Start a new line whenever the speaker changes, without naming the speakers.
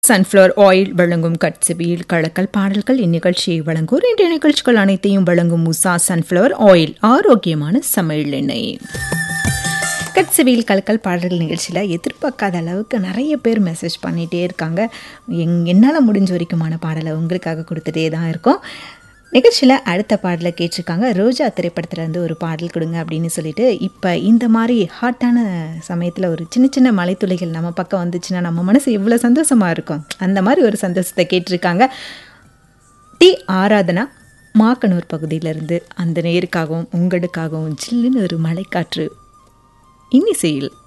sunflower oil வழங்கும் கட்சிபியில் கலக்கல் பாடல்கள் இந்நிகழ்ச்சியை வழங்குவோர் இன்றைய நிகழ்ச்சிகள் அனைத்தையும் வழங்கும் உஷா சன்ஃப்ளவர் ஆயில் ஆரோக்கியமான சமையல் எண்ணெய் கட்சிபியில் கலக்கல் பாடல்கள் நிகழ்ச்சியில் எதிர்பார்க்காத அளவுக்கு நிறைய பேர் மெசேஜ் பண்ணிகிட்டே இருக்காங்க எங் என்னால் முடிஞ்ச வரைக்குமான பாடலை உங்களுக்காக கொடுத்துட்டே தான் இருக்கோம் நிகழ்ச்சியில் அடுத்த பாடலை கேட்டிருக்காங்க ரோஜா திரைப்படத்துலேருந்து ஒரு பாடல் கொடுங்க அப்படின்னு சொல்லிட்டு இப்போ இந்த மாதிரி ஹாட்டான சமயத்தில் ஒரு சின்ன சின்ன மலைத்துளிகள் நம்ம பக்கம் வந்துச்சுன்னா நம்ம மனசு எவ்வளோ சந்தோஷமாக இருக்கும் அந்த மாதிரி ஒரு சந்தோஷத்தை கேட்டிருக்காங்க டி ஆராதனா மாக்கனூர் பகுதியிலேருந்து அந்த நேருக்காகவும் உங்களுக்காகவும் ஜில்லுன்னு ஒரு மலைக்காற்று இன்னிசையில்